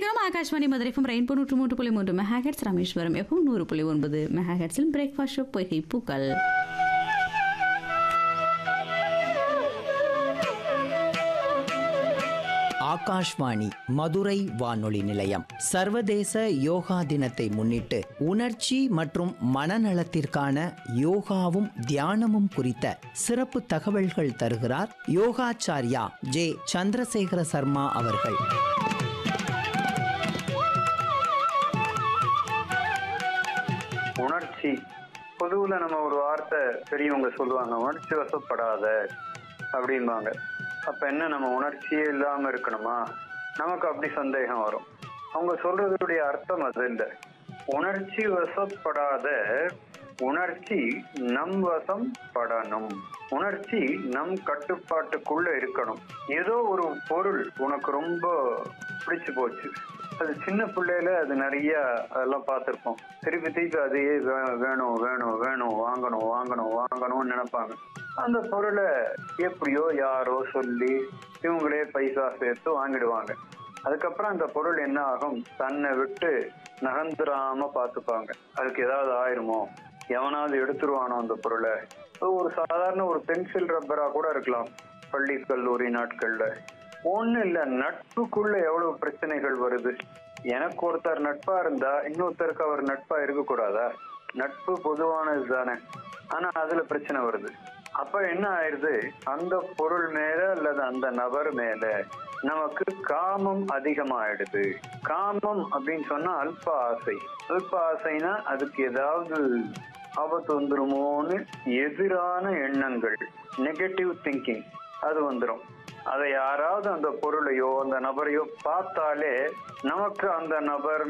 இணைந்திருக்கிறோம் Akashvani Madurai FM rainbow நூற்று மூன்று புள்ளி மூன்று மெகாஹெட்ஸ் ராமேஸ்வரம் எஃப்எம் நூறு புள்ளி ஒன்பது மெகாஹெட்ஸில் பிரேக்ஃபாஸ்ட் ஷோ பொய்கை பூக்கள் ஆகாஷ்வாணி மதுரை வானொலி நிலையம் சர்வதேச யோகா தினத்தை முன்னிட்டு உணர்ச்சி மற்றும் மனநலத்திற்கான யோகாவும் தியானமும் குறித்த சிறப்பு தகவல்கள் தருகிறார் யோகாச்சார்யா ஜே சந்திரசேகர சர்மா அவர்கள் உணர்ச்சி பொதுவில் நம்ம ஒரு வார்த்தை பெரியவங்க சொல்லுவாங்க உணர்ச்சி வசப்படாத அப்படிம்பாங்க அப்ப என்ன நம்ம உணர்ச்சியே இல்லாம இருக்கணுமா நமக்கு அப்படி சந்தேகம் வரும் அவங்க சொல்றதுடைய அர்த்தம் அது இல்லை உணர்ச்சி வசப்படாத உணர்ச்சி நம் வசம் படணும் உணர்ச்சி நம் கட்டுப்பாட்டுக்குள்ள இருக்கணும் ஏதோ ஒரு பொருள் உனக்கு ரொம்ப பிடிச்சு போச்சு அது சின்ன பிள்ளையில அது நிறைய அதெல்லாம் பார்த்துருப்போம் திருப்பி திருப்பி அதையே வே- வேணும் வேணும் வேணும் வாங்கணும் வாங்கணும் வாங்கணும்னு நினைப்பாங்க அந்த பொருளை எப்படியோ யாரோ சொல்லி இவங்களே பைசா சேர்த்து வாங்கிடுவாங்க அதுக்கப்புறம் அந்த பொருள் என்ன ஆகும் தன்னை விட்டு நகர்ந்துடாம பார்த்துப்பாங்க அதுக்கு ஏதாவது ஆயிருமோ எவனாவது எடுத்துருவானோ அந்த பொருளை அது ஒரு சாதாரண ஒரு பென்சில் ரப்பரா கூட இருக்கலாம் பள்ளி கல்லூரி நாட்கள்ல ஒண்ணு இல்ல நட்புக்குள்ள எவ்வளவு பிரச்சனைகள் வருது எனக்கு ஒருத்தர் நட்பா இருந்தா இன்னொருத்தருக்கு அவர் நட்பா இருக்கக்கூடாதா நட்பு பொதுவானது தானே ஆனா அதுல பிரச்சனை வருது அப்ப என்ன ஆயிருது அந்த பொருள் மேல அல்லது அந்த நபர் மேல நமக்கு காமம் அதிகமாயிடுது காமம் அப்படின்னு சொன்னா அல்ப ஆசை அல்ப ஆசைனா அதுக்கு ஏதாவது ஆபத்து வந்துருமோன்னு எதிரான எண்ணங்கள் நெகட்டிவ் திங்கிங் அது வந்துடும் அதை யாராவது அந்த பொருளையோ அந்த நபரையோ பார்த்தாலே நமக்கு அந்த நபர்